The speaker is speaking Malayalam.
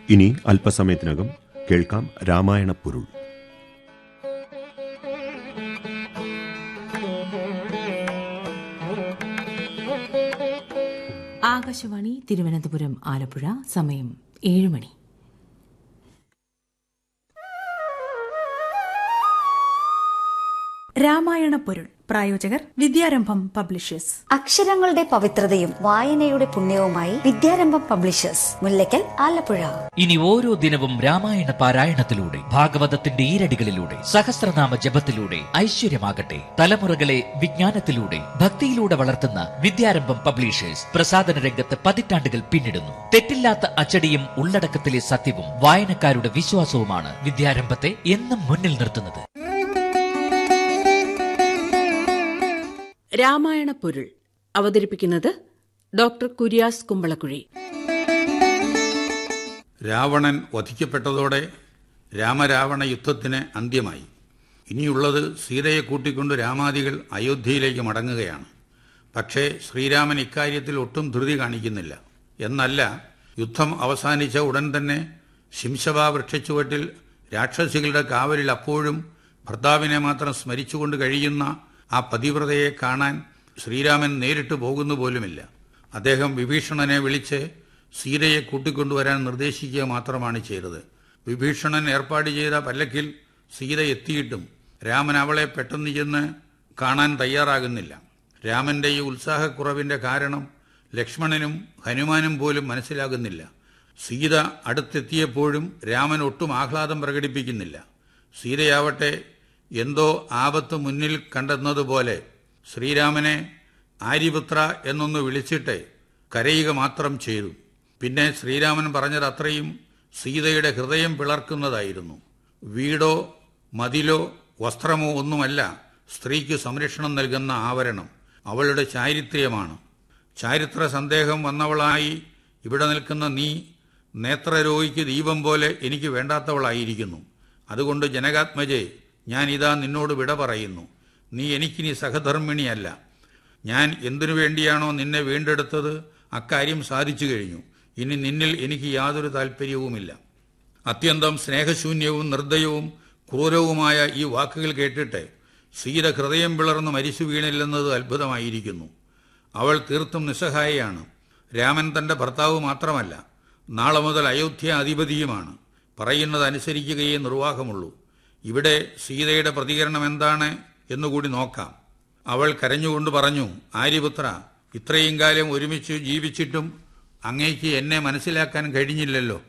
ഇനി അല്പസമയത്തിനകം കേൾക്കാം രാമായണ പൊരുൾ ആകാശവാണി തിരുവനന്തപുരം ആലപ്പുഴ സമയം ഏഴ് മണി രാമായണ പൊരുൾ പ്രായോജകർ വിദ്യാരംഭം പബ്ലിഷേഴ്സ് അക്ഷരങ്ങളുടെ പവിത്രതയും വായനയുടെ പുണ്യവുമായി വിദ്യാരംഭം പബ്ലിഷേഴ്സ് മുല്ലയ്ക്കൽ ആലപ്പുഴ ഇനി ഓരോ ദിനവും രാമായണ പാരായണത്തിലൂടെ ഭാഗവതത്തിന്റെ ഈരടികളിലൂടെ സഹസ്രനാമ ജപത്തിലൂടെ ഐശ്വര്യമാകട്ടെ തലമുറകളെ വിജ്ഞാനത്തിലൂടെ ഭക്തിയിലൂടെ വളർത്തുന്ന വിദ്യാരംഭം പബ്ലിഷേഴ്സ് പ്രസാദന രംഗത്ത് പതിറ്റാണ്ടുകൾ പിന്നിടുന്നു തെറ്റില്ലാത്ത അച്ചടിയും ഉള്ളടക്കത്തിലെ സത്യവും വായനക്കാരുടെ വിശ്വാസവുമാണ് വിദ്യാരംഭത്തെ എന്നും മുന്നിൽ നിർത്തുന്നത് രാമായണ പൊരുൾ അവതരിപ്പിക്കുന്നത് ഡോക്ടർ കുര്യാസ് കുമ്പളക്കുഴി രാവണൻ വധിക്കപ്പെട്ടതോടെ രാമരാവണ യുദ്ധത്തിന് അന്ത്യമായി ഇനിയുള്ളത് സീതയെ കൂട്ടിക്കൊണ്ട് രാമാദികൾ അയോധ്യയിലേക്ക് മടങ്ങുകയാണ് പക്ഷേ ശ്രീരാമൻ ഇക്കാര്യത്തിൽ ഒട്ടും ധൃതി കാണിക്കുന്നില്ല എന്നല്ല യുദ്ധം അവസാനിച്ച ഉടൻ തന്നെ ശിംശവ വൃക്ഷച്ചുവട്ടിൽ രാക്ഷസികളുടെ കാവലിൽ അപ്പോഴും ഭർത്താവിനെ മാത്രം സ്മരിച്ചുകൊണ്ട് കഴിയുന്ന ആ പതിവ്രതയെ കാണാൻ ശ്രീരാമൻ നേരിട്ട് പോകുന്നു പോലുമില്ല അദ്ദേഹം വിഭീഷണനെ വിളിച്ച് സീതയെ കൂട്ടിക്കൊണ്ടുവരാൻ നിർദ്ദേശിക്കുക മാത്രമാണ് ചെയ്തത് വിഭീഷണൻ ഏർപ്പാട് ചെയ്ത പല്ലക്കിൽ സീത എത്തിയിട്ടും രാമൻ അവളെ പെട്ടെന്ന് ചെന്ന് കാണാൻ തയ്യാറാകുന്നില്ല രാമന്റെ ഈ ഉത്സാഹക്കുറവിന്റെ കാരണം ലക്ഷ്മണനും ഹനുമാനും പോലും മനസ്സിലാകുന്നില്ല സീത അടുത്തെത്തിയപ്പോഴും രാമൻ ഒട്ടും ആഹ്ലാദം പ്രകടിപ്പിക്കുന്നില്ല സീതയാവട്ടെ എന്തോ ആപത്ത് മുന്നിൽ കണ്ടെന്നതുപോലെ ശ്രീരാമനെ ആര്യപുത്ര എന്നൊന്ന് വിളിച്ചിട്ട് കരയുക മാത്രം ചെയ്തു പിന്നെ ശ്രീരാമൻ പറഞ്ഞത് അത്രയും സീതയുടെ ഹൃദയം പിളർക്കുന്നതായിരുന്നു വീടോ മതിലോ വസ്ത്രമോ ഒന്നുമല്ല സ്ത്രീക്ക് സംരക്ഷണം നൽകുന്ന ആവരണം അവളുടെ ചാരിത്ര്യമാണ് ചാരിത്ര സന്ദേഹം വന്നവളായി ഇവിടെ നിൽക്കുന്ന നീ നേത്രരോഗിക്ക് ദീപം പോലെ എനിക്ക് വേണ്ടാത്തവളായിരിക്കുന്നു അതുകൊണ്ട് ജനകാത്മജെ ഞാൻ ഇതാ നിന്നോട് വിട പറയുന്നു നീ എനിക്കിനി സഹധർമ്മിണിയല്ല ഞാൻ എന്തിനു വേണ്ടിയാണോ നിന്നെ വീണ്ടെടുത്തത് അക്കാര്യം സാധിച്ചു കഴിഞ്ഞു ഇനി നിന്നിൽ എനിക്ക് യാതൊരു താല്പര്യവുമില്ല അത്യന്തം സ്നേഹശൂന്യവും നിർദ്ദയവും ക്രൂരവുമായ ഈ വാക്കുകൾ കേട്ടിട്ട് സീത ഹൃദയം പിളർന്ന് മരിച്ചു വീണില്ലെന്നത് അത്ഭുതമായിരിക്കുന്നു അവൾ തീർത്തും നിസ്സഹായയാണ് രാമൻ തന്റെ ഭർത്താവ് മാത്രമല്ല നാളെ മുതൽ അയോധ്യ അധിപതിയുമാണ് പറയുന്നത് അനുസരിക്കുകയേ നിർവാഹമുള്ളൂ ഇവിടെ സീതയുടെ പ്രതികരണം എന്താണ് എന്നുകൂടി നോക്കാം അവൾ കരഞ്ഞുകൊണ്ട് പറഞ്ഞു ആര്യപുത്ര ഇത്രയും കാലം ഒരുമിച്ച് ജീവിച്ചിട്ടും അങ്ങേക്ക് എന്നെ മനസ്സിലാക്കാൻ കഴിഞ്ഞില്ലല്ലോ